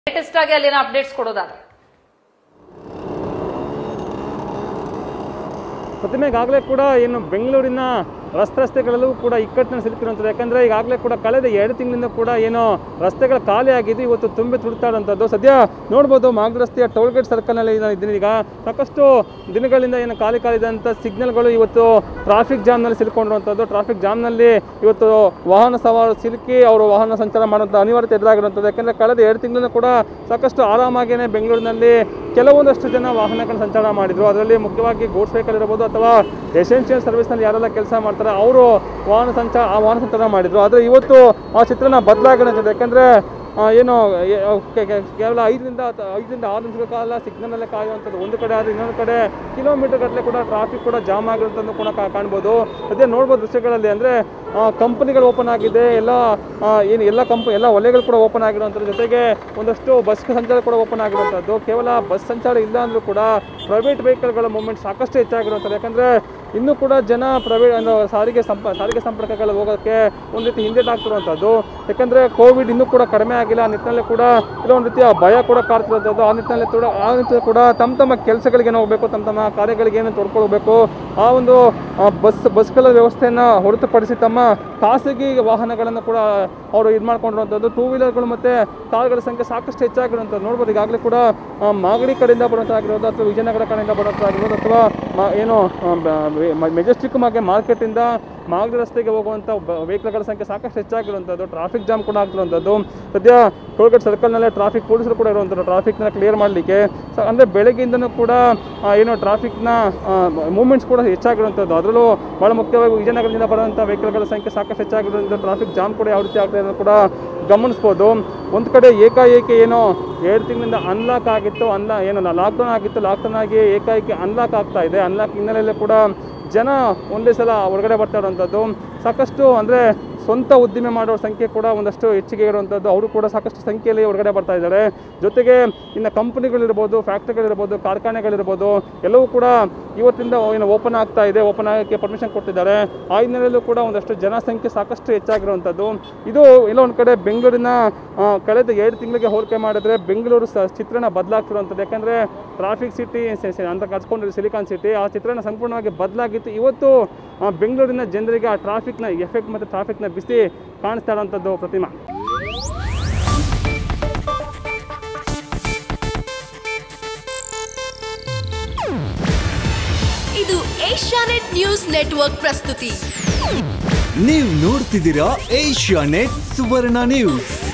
latest ಆಗಿ ಅಲ್ಲಿನ updates ಕೊಡೋದಾದ್ರೆ ಪ್ರತಿಮೆ ಈಗಾಗಲೇ ಕೂಡ ಏನು ಬೆಂಗಳೂರಿನ ರಸ್ತೆ ರಸ್ತೆಗಳಲ್ಲೂ ಕೂಡ ಇಕ್ಕಟ್ಟಿನ ಸಿಲುಕಿರುವಂಥದ್ದು ಯಾಕಂದರೆ ಈಗಾಗಲೇ ಕೂಡ ಕಳೆದ ಎರಡು ತಿಂಗಳಿಂದ ಕೂಡ ಏನು ರಸ್ತೆಗಳು ಖಾಲಿ ಆಗಿದ್ದು ಇವತ್ತು ತುಂಬಿ ತುಳಿತಾಡುವಂಥದ್ದು ಸದ್ಯ ನೋಡ್ಬೋದು ಮಾರ್ಗ ರಸ್ತೆಯ ಟೋಲ್ಗೇಟ್ ಸರ್ಕಲ್ನಲ್ಲಿ ನಾನು ಇದ್ದೀನಿ ಈಗ ಸಾಕಷ್ಟು ದಿನಗಳಿಂದ ಏನು ಖಾಲಿ ಖಾಲಿ ಇದ್ದಂಥ ಸಿಗ್ನಲ್ಗಳು ಇವತ್ತು ಟ್ರಾಫಿಕ್ ಜಾಮ್ನಲ್ಲಿ ಸಿಲುಕೊಂಡಿರುವಂಥದ್ದು ಟ್ರಾಫಿಕ್ ಜಾಮ್ನಲ್ಲಿ ಇವತ್ತು ವಾಹನ ಸವಾರರು ಸಿಲುಕಿ ಅವರು ವಾಹನ ಸಂಚಾರ ಮಾಡುವಂಥ ಅನಿವಾರ್ಯತೆ ಎದುರಾಗಿರುವಂಥದ್ದು ಯಾಕಂದರೆ ಕಳೆದ ಎರಡು ತಿಂಗಳಿಂದ ಕೂಡ ಸಾಕಷ್ಟು ಆರಾಮಾಗಿಯೇ ಬೆಂಗಳೂರಿನಲ್ಲಿ ಕೆಲವೊಂದಷ್ಟು ಜನ ವಾಹನಗಳ ಸಂಚಾರ ಮಾಡಿದ್ರು ಅದರಲ್ಲಿ ಮುಖ್ಯವಾಗಿ ಗೂಡ್ಸ್ ವೆಹಿಕಲ್ ಇರ್ಬೋದು ಅಥವಾ ಎಸೆನ್ಷಿಯಲ್ ಸರ್ವಿಸ್ನಲ್ಲಿ ಯಾರೆಲ್ಲ ಕೆಲಸ ಮಾಡ್ತಾರೆ ಅವರು ವಾಹನ ಸಂಚಾರ ಆ ವಾಹನ ಸಂಚಾರ ಮಾಡಿದ್ರು ಆದರೆ ಇವತ್ತು ಆ ಚಿತ್ರಣ ಬದಲಾಗಿದೆ ಯಾಕಂದರೆ ಏನು ಎ- ಕೆ- ಕೆ- ಕೇವಲ ಐದರಿಂದ ಅಥವಾ ಐದರಿಂದ ಆರು ನಿಮಿಷಗಳ ಕಾಲ ಸಿಗ್ನಲಲ್ಲೇ ಕಾಯುವಂಥದ್ದು ಒಂದು ಕಡೆ ಆದರೆ ಇನ್ನೊಂದು ಕಡೆ ಕಿಲೋಮೀಟರ್ ಗಟ್ಟಲೆ ಕೂಡ ಟ್ರಾಫಿಕ್ ಕೂಡ ಜಾಮ್ ಆಗಿರುವಂಥದ್ದು ಕೂಡ ಕಾ- ಕಾಣ್ಬೋದು ಅದೇ ನೋಡ್ಬೋದು ದೃಶ್ಯಗಳಲ್ಲಿ ಅಂದರೆ ಕಂಪನಿಗಳು ಓಪನ್ ಆಗಿದೆ ಎಲ್ಲ ಆ, ಏನು ಎಲ್ಲ ಕಂಪ್ ಎಲ್ಲ ವಲಯಗಳು ಕೂಡ ಓಪನ್ ಆಗಿರುವಂಥದ್ದು ಜೊತೆಗೆ ಒಂದಷ್ಟು ಬಸ್ ಸಂಚಾರ ಕೂಡ ಓಪನ್ ಆಗಿರುವಂಥದ್ದು ಕೇವಲ ಬಸ್ ಸಂಚಾರ ಇಲ್ಲ ಅಂದರೂ ಕೂಡ ಪ್ರೈವೇಟ್ ವೆಹಿಕಲ್ಗಳ ಮೂವ್ಮೆಂಟ್ ಸಾಕಷ್ಟು ಹೆಚ್ಚಾಗಿರುವಂಥದ್ದು ಯಾಕಂದರೆ ಇನ್ನೂ ಕೂಡ ಜನ ಪ್ರೈವೇಟ್ ಅಂದ್ರೆ ಸಾರಿಗೆ ಸಂಪ ಸಾರಿಗೆ ಸಂಪರ್ಕಗಳು ಹೋಗೋಕ್ಕೆ ಒಂದು ರೀತಿ ಹಿಂದೆಟಾಗ್ತಿರುವಂಥದ್ದು ಯಾಕಂದರೆ ಕೋವಿಡ್ ಇನ್ನೂ ಕೂಡ ಕಡಿಮೆ ಆಗಿಲ್ಲ ಆ ನಿಟ್ಟಿನಲ್ಲಿ ಕೂಡ ಕೆಲವೊಂದು ರೀತಿಯ ಭಯ ಕೂಡ ಕಾಡ್ತಿರುವಂಥದ್ದು ಆ ನಿಟ್ಟಿನಲ್ಲಿ ಕೂಡ ಆ ನಿಟ್ಟಿನಲ್ಲಿ ಕೂಡ ತಮ್ಮ ತಮ್ಮ ಕೆಲಸಗಳಿಗೆ ಹೋಗಬೇಕು ತಮ್ಮ ತಮ್ಮ ಕಾರ್ಯಗಳಿಗೆ ಏನು ತೊಡ್ಕೊಳ್ಬೇಕು ಆ ಒಂದು ಆ, ಬಸ್ ಬಸ್ಗಳ ವ್ಯವಸ್ಥೆಯನ್ನು ಹೊರತುಪಡಿಸಿ ತಮ್ಮ ಖಾಸಗಿ ವಾಹನಗಳನ್ನು ಕೂಡ ಅವರು ಇದು ಮಾಡ್ಕೊಂಡಿರುವಂಥದ್ದು ಟೂ ವೀಲರ್ಗಳು ಮತ್ತು ಕಾರ್ಗಳ ಸಂಖ್ಯೆ ಸಾಕಷ್ಟು ಹೆಚ್ಚಾಗಿರುವಂಥದ್ದು ನೋಡ್ಬೋದು ಈಗಾಗಲೇ ಕೂಡ ಆ, ಮಾಗಡಿ ಕಡೆಯಿಂದ ಬರುವಂಥದ್ದಾಗಿರ್ಬೋದು ಅಥವಾ ವಿಜಯನಗರ ಕಡೆಯಿಂದ ಬರುವಂಥದ್ದಾಗಿರ್ಬೋದು ಅಥವಾ ಮ- ಏನು ಮೆಜೆಸ್ಟಿಕ್ ಮಾಗೆ ಮಾರ್ಕೆಟಿಂದ ಮಾಗಡಿ ರಸ್ತೆಗೆ ಹೋಗುವಂಥ ವೆಹಿಕಲ್ಗಳ ಸಂಖ್ಯೆ ಸಾಕಷ್ಟು ಹೆಚ್ಚಾಗಿರುವಂಥದ್ದು ಟ್ರಾಫಿಕ್ ಜಾಮ್ ಕೂಡ ಆಗ್ತಿರುವಂಥದ್ದು ಸದ್ಯ ಟೋಲ್ಗೇಟ್ ಸರ್ಕಲ್ನಲ್ಲೇ ಟ್ರಾಫಿಕ್ ಪೊಲೀಸರು ಕೂಡ ಇರುವಂಥದ್ದು ಟ್ರಾಫಿಕ್ನ ಕ್ಲಿಯರ್ ಮಾಡಲಿಕ್ಕೆ ಸೊ ಅಂದರೆ ಬೆಳಗ್ಗೆಯಿಂದನೂ ಕೂಡ ಆ, ಏನು ಟ್ರಾಫಿಕ್ನ ಮೂವ್ಮೆಂಟ್ಸ್ ಕೂಡ ಹೆಚ್ಚಾಗಿರುವಂಥದ್ದು ಅದರಲ್ಲೂ ಭಾಳ ಮುಖ್ಯವಾಗಿ ವಿಜಯನಗರದಿಂದ ಬರುವಂಥ ವೆಹಿಕಲ್ಗಳ ಸಂಖ್ಯೆ ಸಾಕಷ್ಟು ಹೆಚ್ಚಾಗಿರೋದ್ರಿಂದ ಟ್ರಾಫಿಕ್ ಜಾಮ್ ಕೂಡ ಯಾವ ರೀತಿ ಆಗ್ತಾ ಇದೆ ಕೂಡ ಗಮನಿಸ್ಬೋದು ಒಂದು ಕಡೆ ಏಕಾಏಕಿ ಏನೋ ಎರಡು ತಿಂಗಳಿಂದ ಅನ್ಲಾಕ್ ಆಗಿತ್ತು ಅನ್ಲಾ ಏನು ಲಾಕ್ಡೌನ್ ಆಗಿತ್ತು ಲಾಕ್ಡೌನ್ ಆಗಿ ಏಕಾಏಕಿ ಅನ್ಲಾಕ್ ಆಗ್ತಾ ಇದೆ ಅನ್ಲಾಕ್ ಹಿನ್ನೆಲೆಯಲ್ಲಿ ಕೂಡ ಜನ ಒಂದೇ ಸಲ ಹೊರಗಡೆ ಬರ್ತಾ ಇರುವಂಥದ್ದು ಸಾಕಷ್ಟು ಅಂದರೆ ಸ್ವಂತ ಉದ್ದಿಮೆ ಮಾಡೋರ ಸಂಖ್ಯೆ ಕೂಡ ಒಂದಷ್ಟು ಹೆಚ್ಚಿಗೆ ಇರುವಂಥದ್ದು ಅವರು ಕೂಡ ಸಾಕಷ್ಟು ಸಂಖ್ಯೆಯಲ್ಲಿ ಹೊರಗಡೆ ಬರ್ತಾ ಇದ್ದಾರೆ ಜೊತೆಗೆ ಇನ್ನು ಕಂಪನಿಗಳಿರ್ಬೋದು ಫ್ಯಾಕ್ಟ್ರಿಗಳಿರ್ಬೋದು ಕಾರ್ಖಾನೆಗಳಿರ್ಬೋದು ಎಲ್ಲವೂ ಕೂಡ ಇವತ್ತಿಂದ ಏನು ಓಪನ್ ಆಗ್ತಾ ಇದೆ ಓಪನ್ ಆಗೋಕ್ಕೆ ಪರ್ಮಿಷನ್ ಕೊಟ್ಟಿದ್ದಾರೆ ಆ ಹಿನ್ನೆಲೆಯಲ್ಲೂ ಕೂಡ ಒಂದಷ್ಟು ಜನಸಂಖ್ಯೆ ಸಾಕಷ್ಟು ಹೆಚ್ಚಾಗಿರುವಂಥದ್ದು ಇದು ಎಲ್ಲೋ ಒಂದು ಕಡೆ ಬೆಂಗಳೂರಿನ ಆ, ಕಳೆದ ಎರಡು ತಿಂಗಳಿಗೆ ಹೋಲಿಕೆ ಮಾಡಿದ್ರೆ ಬೆಂಗಳೂರು ಸ ಚಿತ್ರಣ ಬದಲಾಗ್ತಿರುವಂಥದ್ದು ಯಾಕಂದರೆ ಟ್ರಾಫಿಕ್ ಸಿಟಿ ಅಂತ ಕರ್ಸ್ಕೊಂಡಿರೋ ಸಿಲಿಕಾನ್ ಸಿಟಿ ಆ ಚಿತ್ರಣ ಸಂಪೂರ್ಣವಾಗಿ ಬದಲಾಗಿತ್ತು ಇವತ್ತು ಆ, ಬೆಂಗಳೂರಿನ ಜನರಿಗೆ ಆ ಟ್ರಾಫಿಕ್ನ ಎಫೆಕ್ಟ್ ಮತ್ತು ಟ್ರಾಫಿಕ್ನ ಬಿಸಿ ಕಾಣಿಸ್ತಾ ಇರೋಂಥದ್ದು ಪ್ರತಿಮಾ ಇದು ಏಷ್ಯಾನೆಟ್ ನ್ಯೂಸ್ ನೆಟ್ವರ್ಕ್ ಪ್ರಸ್ತುತಿ ನೀವು ನೋಡ್ತಿದ್ದೀರಾ ಏಷ್ಯಾ ನೆಟ್ ಸುವರ್ಣ ನ್ಯೂಸ್